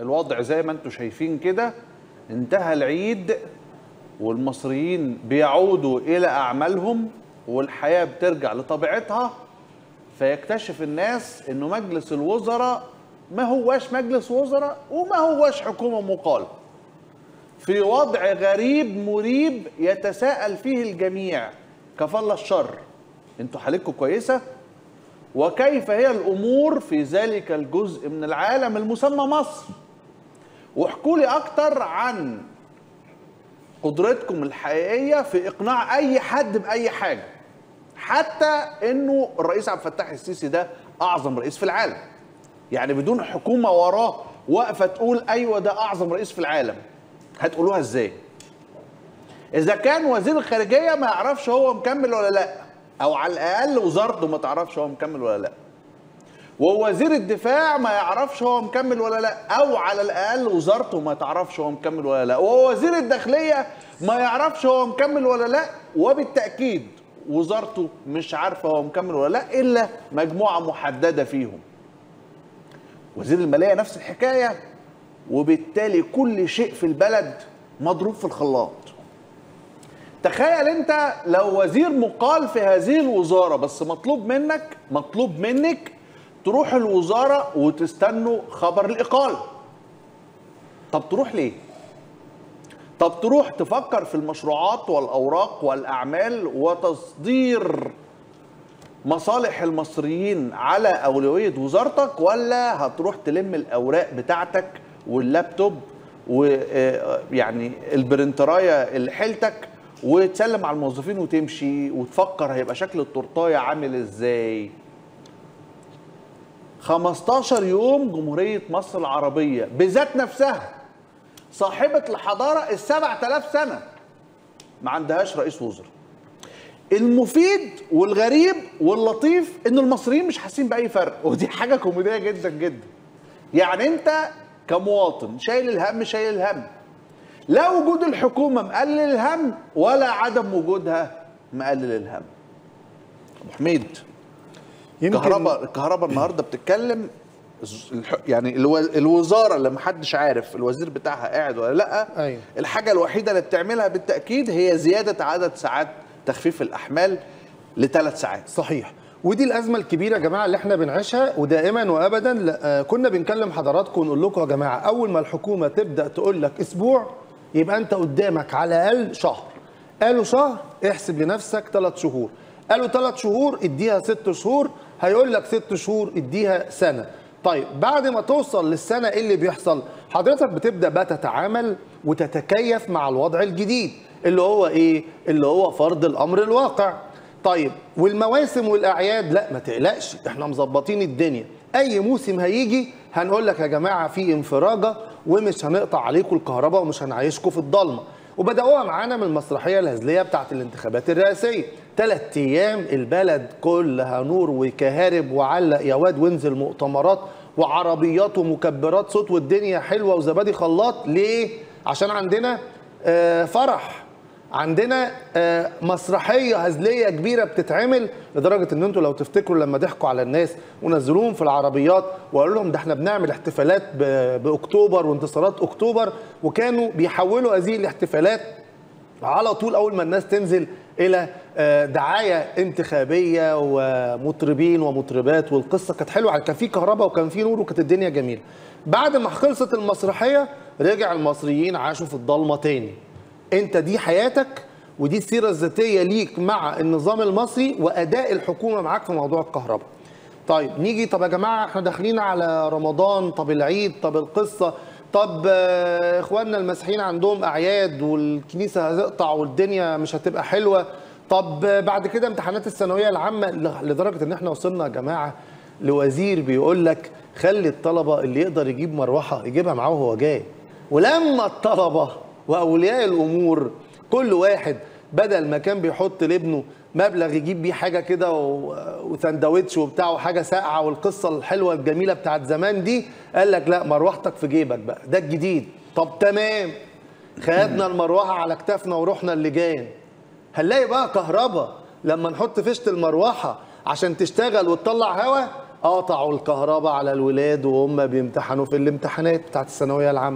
الوضع زي ما انتم شايفين كده انتهى العيد والمصريين بيعودوا الى اعمالهم والحياه بترجع لطبيعتها فيكتشف الناس انه مجلس الوزراء ما هواش مجلس وزراء وما هواش حكومه مقاله في وضع غريب مريب يتساءل فيه الجميع كفل الشر انتوا حالتكم كويسه وكيف هي الامور في ذلك الجزء من العالم المسمى مصر واحكوا لي اكتر عن قدرتكم الحقيقيه في اقناع اي حد باي حاجه حتى انه الرئيس عبد الفتاح السيسي ده اعظم رئيس في العالم يعني بدون حكومه وراه واقفه تقول ايوه ده اعظم رئيس في العالم هتقولوها ازاي اذا كان وزير الخارجيه ما يعرفش هو مكمل ولا لا او على الاقل وزارته ما تعرفش هو مكمل ولا لا ووزير الدفاع ما يعرفش هو مكمل ولا لا او على الاقل وزارته ما تعرفش هو مكمل ولا لا ووزير الداخليه ما يعرفش هو مكمل ولا لا وبالتاكيد وزارته مش عارفه هو مكمل ولا لا الا مجموعه محدده فيهم وزير الماليه نفس الحكايه وبالتالي كل شيء في البلد مضروب في الخلاط تخيل انت لو وزير مقال في هذه الوزاره بس مطلوب منك مطلوب منك تروح الوزاره وتستنوا خبر الاقاله طب تروح ليه طب تروح تفكر في المشروعات والاوراق والاعمال وتصدير مصالح المصريين على اولويه وزارتك ولا هتروح تلم الاوراق بتاعتك واللابتوب ويعني البرنترايه اللي حيلتك وتسلم على الموظفين وتمشي وتفكر هيبقى شكل التورتايه عامل ازاي 15 يوم جمهورية مصر العربية بذات نفسها صاحبة الحضارة ال 7000 سنة ما عندهاش رئيس وزراء المفيد والغريب واللطيف ان المصريين مش حاسين باي فرق ودي حاجه كوميديه جدا جدا يعني انت كمواطن شايل الهم شايل الهم لا وجود الحكومه مقلل الهم ولا عدم وجودها مقلل الهم ابو حميد الكهرباء الكهرباء النهارده بتتكلم الح- يعني الو- الوزاره اللي محدش عارف الوزير بتاعها قاعد ولا لا أيوة. الحاجه الوحيده اللي بتعملها بالتاكيد هي زياده عدد ساعات تخفيف الاحمال لثلاث ساعات صحيح ودي الازمه الكبيره يا جماعه اللي احنا بنعيشها ودائما وابدا ل- آه، كنا بنكلم حضراتكم ونقول لكم يا جماعه اول ما الحكومه تبدا تقول لك اسبوع يبقى انت قدامك على الاقل شهر قالوا شهر احسب لنفسك ثلاث شهور قالوا ثلاث شهور اديها ست شهور هيقول لك ست شهور اديها سنه طيب بعد ما توصل للسنه ايه اللي بيحصل حضرتك بتبدا بقى تتعامل وتتكيف مع الوضع الجديد اللي هو ايه اللي هو فرض الامر الواقع طيب والمواسم والاعياد لا ما تقلقش احنا مظبطين الدنيا اي موسم هيجي هنقول لك يا جماعه في انفراجه ومش هنقطع عليكم الكهرباء ومش هنعيشكم في الضلمه وبداوها معانا من المسرحيه الهزليه بتاعت الانتخابات الرئاسيه ثلاث ايام البلد كلها نور وكهارب وعلق يا واد وانزل مؤتمرات وعربيات ومكبرات صوت والدنيا حلوه وزبادي خلاط ليه عشان عندنا آه فرح عندنا آه، مسرحيه هزليه كبيره بتتعمل لدرجه ان انتوا لو تفتكروا لما ضحكوا على الناس ونزلوهم في العربيات وقالوا لهم ده احنا بنعمل احتفالات ب- باكتوبر وانتصارات اكتوبر وكانوا بيحولوا هذه الاحتفالات على طول اول ما الناس تنزل الى آه، دعايه انتخابيه ومطربين ومطربات والقصه كانت حلوه كان في كهرباء وكان في نور وكانت الدنيا جميله بعد ما خلصت المسرحيه رجع المصريين عاشوا في الضلمه تاني انت دي حياتك ودي السيره الذاتيه ليك مع النظام المصري واداء الحكومه معاك في موضوع الكهرباء طيب نيجي طب يا جماعه احنا داخلين على رمضان طب العيد طب القصه طب آه، اخواننا المسيحيين عندهم اعياد والكنيسه هتقطع والدنيا مش هتبقى حلوه طب آه، بعد كده امتحانات الثانويه العامه ل- لدرجه ان احنا وصلنا يا جماعه لوزير بيقول لك خلي الطلبه اللي يقدر يجيب مروحه يجيبها معاه وهو جاي ولما الطلبه واولياء الامور كل واحد بدل ما كان بيحط لابنه مبلغ يجيب بيه حاجه كده و- وسندوتش وبتاع وحاجه ساقعه والقصه الحلوه الجميله بتاعت زمان دي قال لك لا مروحتك في جيبك بقى ده الجديد طب تمام خدنا المروحه على كتافنا ورحنا اللجان هنلاقي بقى كهرباء لما نحط فيشه المروحه عشان تشتغل وتطلع هواء قطعوا الكهرباء على الولاد وهم بيمتحنوا في الامتحانات بتاعت الثانويه العامه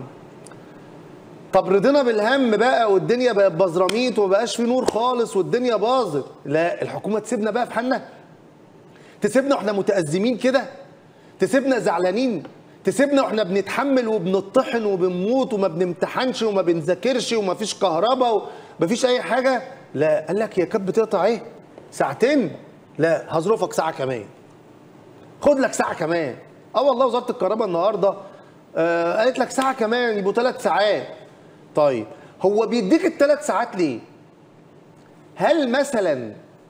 طب رضينا بالهم بقى والدنيا بقت بزراميط ومبقاش في نور خالص والدنيا باظت لا الحكومه تسيبنا بقى في حالنا تسيبنا واحنا متأزمين كده تسيبنا زعلانين تسيبنا واحنا بنتحمل وبنطحن وبنموت وما بنمتحنش وما بنذاكرش وما فيش كهرباء وما فيش اي حاجه لا قال لك هي كانت بتقطع ايه ساعتين لا هظروفك ساعه كمان خد لك ساعه كمان اه والله وزاره الكهرباء النهارده آه قالت لك ساعه كمان يبقوا ثلاث ساعات طيب هو بيديك الثلاث ساعات ليه هل مثلا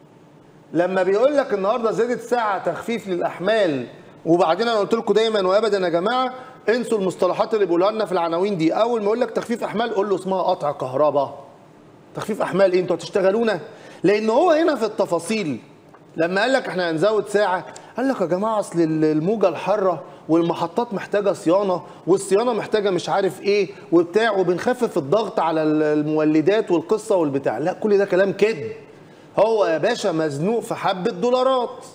لما بيقول لك النهارده زادت ساعه تخفيف للاحمال وبعدين انا قلت لكم دايما وابدا يا جماعه انسوا المصطلحات اللي بيقولوها لنا في العناوين دي اول ما يقول لك تخفيف احمال قول له اسمها قطع كهرباء تخفيف احمال ايه انتوا هتشتغلونا لان هو هنا في التفاصيل لما قال لك احنا هنزود ساعه قال لك يا جماعه اصل الموجه الحاره والمحطات محتاجه صيانه والصيانه محتاجه مش عارف ايه وبتاع وبنخفف الضغط على المولدات والقصه والبتاع لا كل ده كلام كذب هو يا باشا مزنوق في حبه دولارات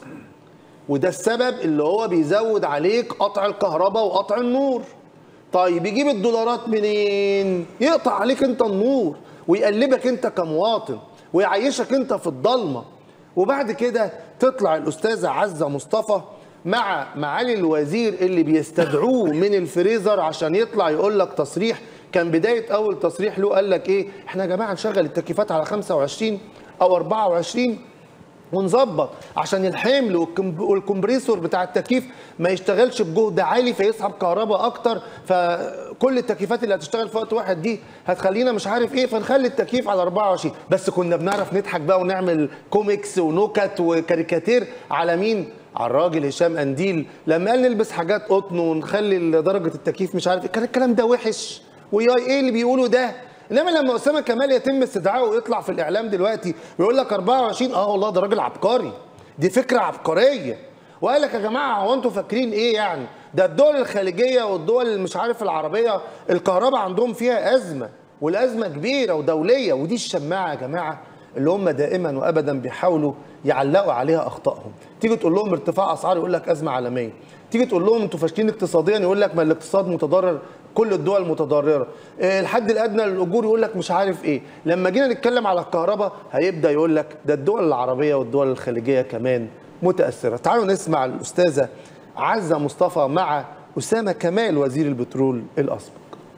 وده السبب اللي هو بيزود عليك قطع الكهرباء وقطع النور طيب يجيب الدولارات منين يقطع عليك انت النور ويقلبك انت كمواطن ويعيشك انت في الضلمه وبعد كده تطلع الاستاذه عزه مصطفى مع معالي الوزير اللي بيستدعوه من الفريزر عشان يطلع يقول لك تصريح كان بدايه اول تصريح له قال لك ايه احنا يا جماعه نشغل التكييفات على 25 او 24 ونظبط عشان الحمل والكم- والكمبريسور بتاع التكييف ما يشتغلش بجهد عالي فيسحب كهرباء اكتر فكل التكييفات اللي هتشتغل في وقت واحد دي هتخلينا مش عارف ايه فنخلي التكييف على 24 بس كنا بنعرف نضحك بقى ونعمل كوميكس ونكت وكاريكاتير على مين على الراجل هشام انديل لما قال نلبس حاجات قطن ونخلي درجه التكييف مش عارف ايه كان الكلام ده وحش ويا ايه اللي بيقولوا ده انما لما اسامه كمال يتم استدعائه ويطلع في الاعلام دلوقتي ويقول لك 24 اه والله ده راجل عبقري دي فكره عبقريه وقال لك يا جماعه هو انتوا فاكرين ايه يعني ده الدول الخليجيه والدول اللي مش عارف العربيه الكهرباء عندهم فيها ازمه والازمه كبيره ودوليه ودي الشماعه يا جماعه اللي هم دائما وابدا بيحاولوا يعلقوا عليها اخطائهم تيجي تقول لهم ارتفاع اسعار يقول لك ازمه عالميه تيجي تقول لهم انتوا فاشلين اقتصاديا يقول لك ما الاقتصاد متضرر كل الدول متضرره إيه، الحد الادنى للاجور يقول لك مش عارف ايه لما جينا نتكلم على الكهرباء هيبدا يقول لك ده الدول العربيه والدول الخليجيه كمان متاثره تعالوا نسمع الاستاذه عزه مصطفى مع اسامه كمال وزير البترول الاسبق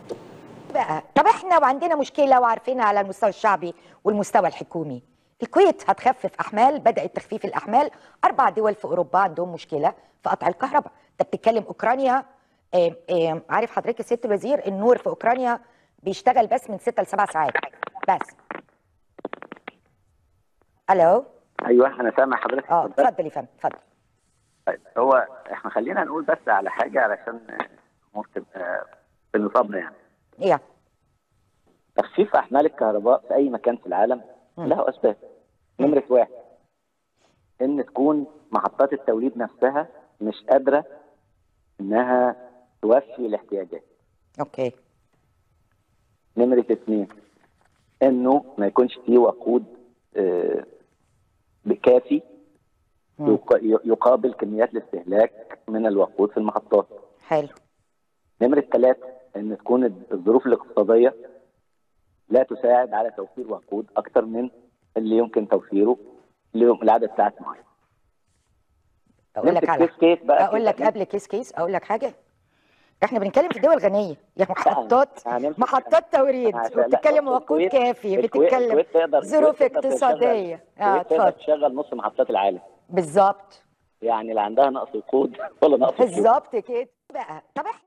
بقى طب احنا وعندنا مشكله وعارفينها على المستوى الشعبي والمستوى الحكومي الكويت هتخفف احمال بدات تخفيف الاحمال اربع دول في اوروبا عندهم مشكله في قطع الكهرباء انت بتتكلم اوكرانيا آم، آم، عارف حضرتك يا سياده الوزير النور في اوكرانيا بيشتغل بس من 6 ل 7 ساعات بس الو ايوه انا سامع حضرتك اه اتفضل. اتفضل يا فندم اتفضل طيب هو احنا خلينا نقول بس على حاجه علشان الامور تبقى في نصابنا يعني ايه تخفيف احمال الكهرباء في اي مكان في العالم له اسباب نمره واحد ان تكون محطات التوليد نفسها مش قادره انها توفي الاحتياجات اوكي نمره اثنين انه ما يكونش فيه وقود آه، بكافي يق- يقابل كميات الاستهلاك من الوقود في المحطات حلو نمرة ثلاثة إن تكون الظروف الاقتصادية لا تساعد على توفير وقود أكثر من اللي يمكن توفيره ليوم- لعدد ساعات معين. اقول لك نمسك على كيس كيس بقى اقول كده. لك قبل كيس كيس اقول لك حاجه احنا بنتكلم في دول غنيه يعني محطات هنمسك- محطات توريد عشان- لا، وبتتكلم بص، وقود الكويت- كافي الكويت- بتتكلم الكويت تقدر- ظروف الكويت تقدر اقتصاديه تشغل- اه الكويت تقدر اتفضل تشغل نص محطات العالم بالظبط يعني لا عندها نقص وقود ولا نقص فلوس. بالظبط كده بقى طب احنا